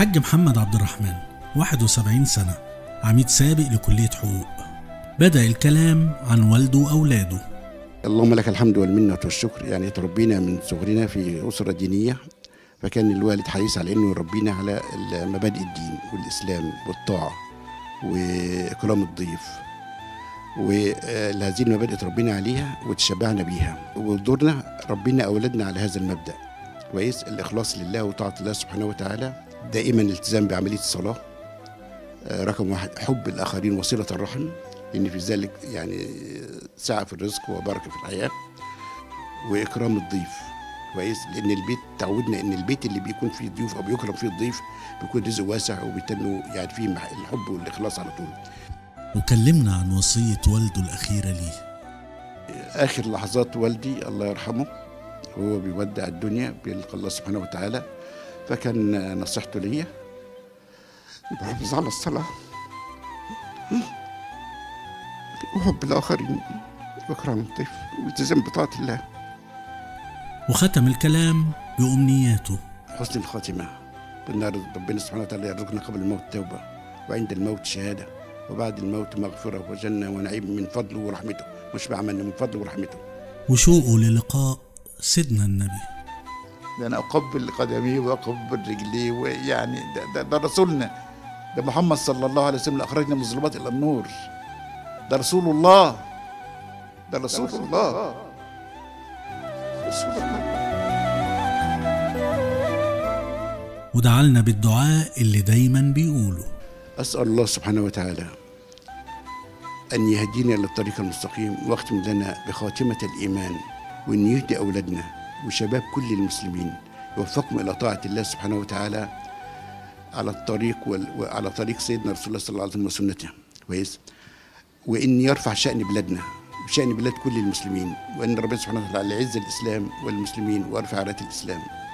الحاج محمد عبد الرحمن 71 سنة عميد سابق لكلية حقوق بدأ الكلام عن والده وأولاده اللهم لك الحمد والمنة والشكر يعني تربينا من صغرنا في أسرة دينية فكان الوالد حريص على انه يربينا على مبادئ الدين والاسلام والطاعه واكرام الضيف وهذه المبادئ تربينا عليها وتشبعنا بيها ودورنا ربينا اولادنا على هذا المبدا كويس الاخلاص لله وطاعه الله سبحانه وتعالى دائما الالتزام بعمليه الصلاه رقم واحد حب الاخرين وصله الرحم لان في ذلك يعني سعه في الرزق وبركه في الحياه واكرام الضيف كويس لان البيت تعودنا ان البيت اللي بيكون فيه ضيوف او بيكرم فيه الضيف بيكون رزق واسع وبيتنوا يعني فيه الحب والاخلاص على طول وكلمنا عن وصية والده الأخيرة ليه اخر لحظات والدي الله يرحمه وهو بيودع الدنيا بيلقى الله سبحانه وتعالى فكان نصيحته ليا الحفاظ على الصلاة وحب الآخرين وإكرام الضيف والالتزام بطاعة الله وختم الكلام بأمنياته حسن الخاتمة قلنا ربنا سبحانه وتعالى يرزقنا قبل الموت توبة وعند الموت شهادة وبعد الموت مغفرة وجنة ونعيم من فضله ورحمته مش بعملنا من فضله ورحمته وشوقه للقاء سيدنا النبي ده أنا أقبل قدميه وأقبل رجليه ويعني ده, ده, ده رسولنا ده محمد صلى الله عليه وسلم أخرجنا من الظلمات إلى النور ده رسول الله ده رسول الله رسول الله ودعا لنا بالدعاء اللي دايما بيقوله أسأل الله سبحانه وتعالى أن يهدينا للطريق المستقيم واختم لنا بخاتمة الإيمان وأن يهدي أولادنا وشباب كل المسلمين يوفقهم إلى طاعة الله سبحانه وتعالى على الطريق وال... وعلى طريق سيدنا رسول الله صلى الله عليه وسلم وسنته كويس وأن يرفع شأن بلادنا وشأن بلاد كل المسلمين وأن ربنا سبحانه وتعالى يعز الإسلام والمسلمين ويرفع راية الإسلام